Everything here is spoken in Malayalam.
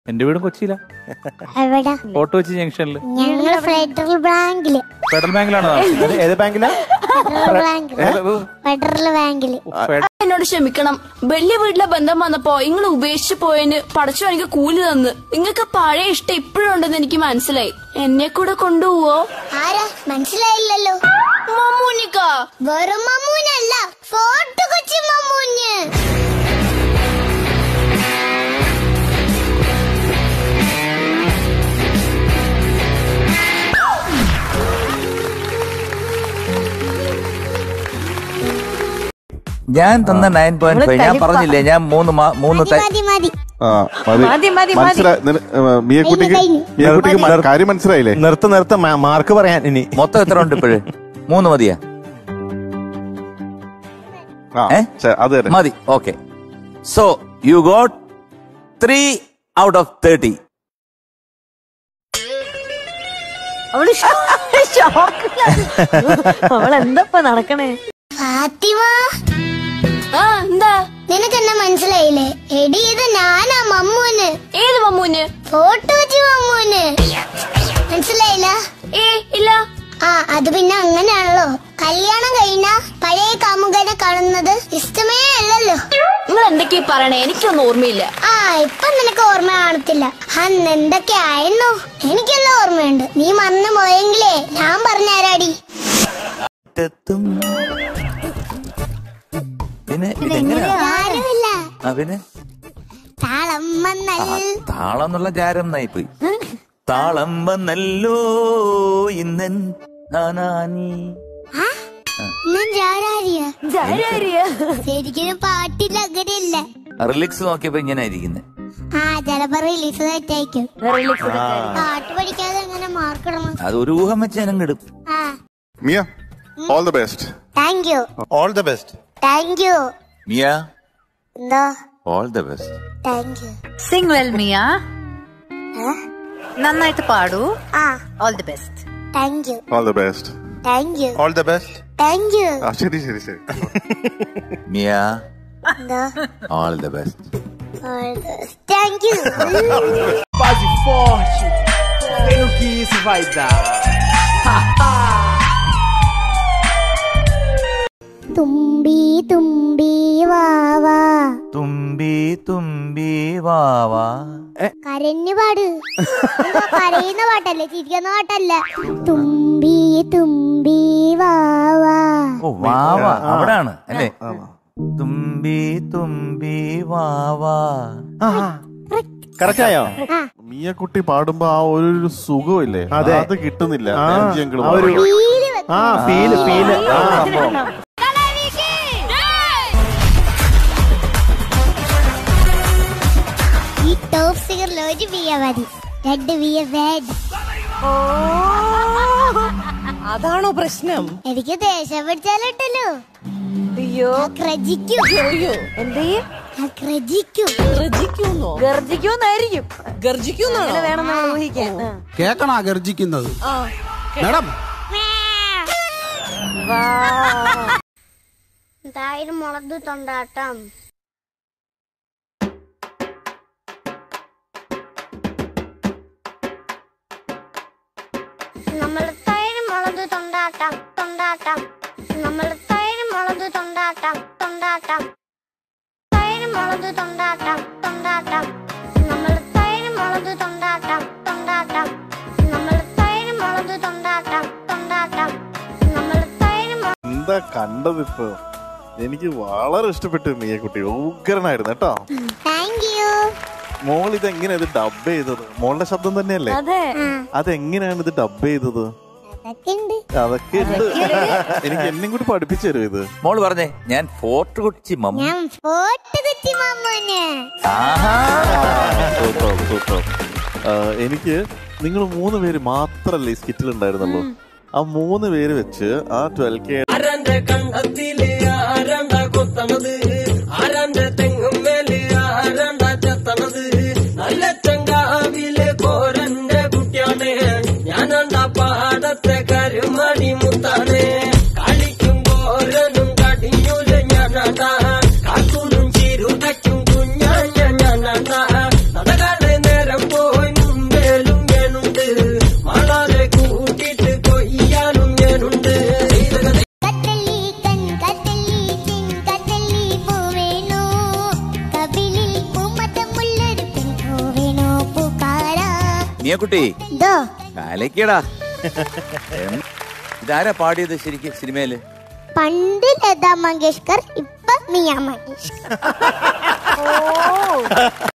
എന്റെ വീടും കൊച്ചിയിലാ എവിടെ ഫോർട്ട് കൊച്ചി ജംഗ്ഷനിൽ ഞങ്ങൾ ഫെഡറൽ ബാങ്കില് ഫെഡറൽ ബാങ്കിലാണോ താമസിക്കുന്നത്? ഏത് ഏത് ബാങ്കിലാ ഫെഡറൽ ബാങ്കില് ഫെഡറൽ ബാങ്കില് ഫെഡ- എന്നോട് ക്ഷമിക്കണം വലിയ വീട്ടിലെ ബന്ധം വന്നപ്പോ നിങ്ങൾ ഉപേക്ഷിച്ചു പോയതിന് പടച്ചു എനിക്ക് കൂലി തന്ന് നിങ്ങൾക്ക് പഴയ ഇഷ്ടം ഇപ്പോഴും ഉണ്ടെന്ന് എനിക്ക് മനസ്സിലായി എന്നെ കൂടെ കൊണ്ടുപോവോ ആരാ മനസ്സിലായില്ലല്ലോ മമ്മൂനിക്ക വെറും മമ്മൂനല്ല ഫോർട്ട് കൊച്ചി മമ്മൂന് ഞാൻ തന്ന നയൻ പോയിന്റ് ഫൈവ് ഞാൻ പറഞ്ഞില്ലേ ഞാൻ മൂന്ന് മാ- മൂന്ന് മതി ത- മതി മതി ആ മതി മതി, മതി, മനസ്സിലായി നിന- ഏ, മിയക്കുട്ടിക്ക് കഴിഞ്ഞു, മിയക്കുട്ടിക്ക് മ- കാര്യം മനസ്സിലായില്ലേ നിർത്ത് നിർത്ത് മാ- മാർക്ക് പറയാൻ ഇനി മൊത്തം എത്ര ഉണ്ട് ഇപ്പോഴ് മൂന്ന് മതിയാ ആ ഏ? ശരി, അത് തന്നെ മതി okay so you got three out of thirty അവള് ഷോക്ക് അവൾ എന്തപ്പ നടക്കണേ ഫാത്തിമ ആ എന്താ നിനക്ക് എന്നെ മനസ്സിലായില്ലേ എടി ഇത് ഞാനാ മമ്മൂന് ഏത് മമ്മൂന് ഫോർട്ട് കൊച്ചി മമ്മൂന് മനസ്സിലായില്ല ഏ ഇല്ല ആ അത് പിന്നെ അങ്ങനെയാണല്ലോ കല്യാണം കഴിഞ്ഞ പഴയ കാമുകനെ കാണുന്നത് ഇഷ്ടമേ അല്ലല്ലോ നിങ്ങൾ എന്തൊക്കെയാ പറയണേ എനിക്കൊന്നും ഓർമ്മയില്ല ആ ഇപ്പൊ നിനക്ക് ഓർമ്മ കാണത്തില്ല അന്ന് എന്തൊക്കെ ആയിരുന്നു എനിക്കെല്ലാം ഓർമ്മയുണ്ട് നീ മറന്നു പോയെങ്കിലേ ഞാൻ പറഞ്ഞുതരാടി എത്തും പിന്നെ ഇതെങ്ങനെയാ ആരുമില്ല ആ പിന്നെ താളം വന്നൽ താളം എന്നുള്ള ജാരം പോയി താളം വന്നല്ലോ ഇന്നൻ നാനാനി ആ? ഇന്നും ജാരാരിയാ ശരിക്കും പാട്ടിൽ അങ്ങനെയില്ല റിലിക്സ് നോക്കിയപ്പോ ഇങ്ങനെ ഇരിക്കുന്നത് ആ ചിലപ്പോ റിലീസ് തെറ്റായിരിക്കും പാട്ട് പഠിക്കാതെ എങ്ങനെ മാർക്ക് ഇടണം അത് ഒരു ഊഹം വെച്ച് ഞാൻ കിടും ആ Mia all the best thank you all the best thank you Mia എന്തോ all the best thank you sing well Mia നന്നായിട്ട് പാടൂ ആ all the best thank you all the best thank you all the best thank you ആ ശരി ശരി ശരി മിയ എന്തോ all the best thank you Quase forte. Vem no que isso vai dar. തുമ്പി തുമ്പി വാവാ തുമ്പി തുമ്പി വാവാ കരഞ്ഞു പാട് എന്തോ കരയുന്ന പാട്ടല്ലേ ചിരിക്കുന്ന പാട്ടല്ല തുമ്പി തുമ്പി വാവാ ഓ വാവാ അവിടാണ് അല്ലേ തുമ്പി തുമ്പി വാവാ കറക്റ്റ് ആയോ മിയക്കുട്ടി പാടുമ്പോ ആ ഒരു സുഖമില്ലേ അതെ. അത് കിട്ടുന്നില്ല ആ, രാംജി uncle ആ ഒരു- പാടുമ്പോ. ഫീല് വെക്ക്. ആ ഫീല് ഫീല് ആ സംഭവം ഈ ടോപ്പ് സിംഗറിൽ ഒരു വിയ മതി രണ്ട് വിയ വേഡ് അതാണോ പ്രശ്നം എനിക്ക് ദേഷ്യം പിടിച്ചാലിട്ടല്ലോ അയ്യോ ക്രജിക്കും അയ്യോ എന്തേ ക്രജിക്കും ഗർജിക്കൂന്നോ ഗർജിക്കൂന്നായിരിക്കും ഗർജിക്കൂന്നാണ് വേണം നമ്മൾ ഊഹിക്കാൻ ആ. കേക്കണാ ഗർജിക്കുന്നത് മേഡം എന്തായാലും മുളക് തൊണ്ടാട്ടം നമ്മൾ തൈര് മുളക് തൊണ്ടാട്ടം തൊണ്ടാട്ടം നമ്മൾ തൈര് മുളക് തൊണ്ടാട്ടം തൊണ്ടാട്ടം തൈര് മുളക് തൊണ്ടാട്ടം തൊണ്ടാട്ടം നമ്മൾ തൈര് മുളക് തൊണ്ടാട്ടം തൊണ്ടാട്ടം നമ്മൾ തൈര് മുളക് തൊണ്ടാട്ടം തൊണ്ടാട്ടം നമ്മൾ തൈര് എന്താ കണ്ടത് ഇപ്പൊ എനിക്ക് വളരെ ഇഷ്ടപ്പെട്ടു മിയക്കുട്ടി ഉഗ്രനായിരുന്നു കേട്ടോ താങ്ക് യു മോൾ ഇത് എങ്ങനെയാ ഇത് ഡബ് ചെയ്തത് മോളുടെ ശബ്ദം തന്നെയല്ലേ അതെ അതെങ്ങനെയാണ് ഇത് ഡബ് ചെയ്തത് അതൊക്കെ ഉണ്ട് അതൊക്കെ ഉണ്ട് എനിക്ക് എന്നെ കൂടി പഠിപ്പിച്ചു തരും ഇത് മോള് പറഞ്ഞേ ഞാൻ ഫോർട്ട് കൊച്ചി മമ്മ ഞാൻ ഫോട്ടോ കുത്തി മമ്മൂന് ആഹാ സൂപ്പർ സൂപ്പർ എനിക്ക് നിങ്ങൾ മൂന്ന് പേര് മാത്രല്ലേ ഈ സ്കിറ്റിൽ ഉണ്ടായിരുന്നുള്ളൂ ആ മൂന്ന് പേര് വെച്ച് ആ ട്വൽവ് കെ ആരാന്റെ കണ്ടത്തില് ആരാണ്ട കൊത്തണത് ആരാന്റെ തെങ്ങും മേല് ആരാണ്ട ചെത്തണത് നല്ല ചങ്കാവിലെ കോരന്റെ കുട്ടിയാണ് ഞാനാണ്ട പാടത്തെ കരുമണി മുത്താണ് കളിക്കും കോരനും കടിയൂല ഞാനാണ്ട കാക്കൂനും ചിരുതയ്ക്കും കുഞ്ഞാഞ്ഞ ഞാനാണ്ട നടകാടെ നേരം മിയക്കുട്ടി ഇതോ കാലക്കടാ ഇതാരാ പാടിയത് ശരിക്കും സിനിമയില് പണ്ട് ലതാ മങ്കേഷ്കർ ഇപ്പൊ മിയ മങ്കേഷ്കർ